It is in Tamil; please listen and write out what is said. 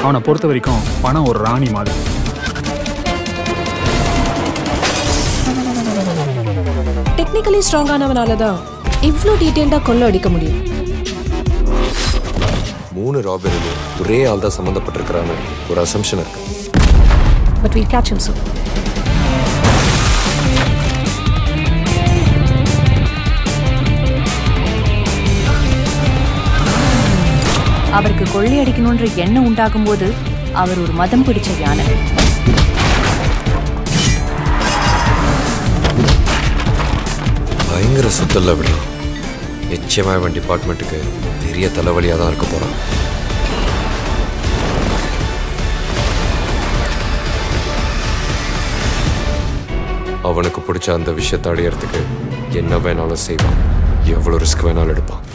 அவனை பொறுத்த வரைக்கும் பணம் ஒரு ராணி மாதிரி டெக்னிக்கலி ஸ்ட்ராங்கானவனால தான் இவ்வளோ டீட்டெயில்டாக கொள்ள அடிக்க முடியும் மூணு ராபரிலையும் ஒரே ஆள் தான் சம்மந்தப்பட்டிருக்கிறான்னு ஒரு அசம்ஷன் இருக்கு but we'll catch him soon அவருக்கு கொள்ளையடிக்கணுன்ற எண்ணம் உண்டாகும் போது அவர் ஒரு மதம் பிடிச்ச யானை பயங்கர சுத்தல்ல விடலாம் நிச்சயமா இவன் டிபார்ட்மெண்ட்டுக்கு பெரிய தலைவலியாக தான் இருக்க போகிறான் அவனுக்கு பிடிச்ச அந்த விஷயத்தை அடையறதுக்கு என்ன வேணாலும் செய்வான் எவ்வளோ ரிஸ்க் வேணாலும் எடுப்பான்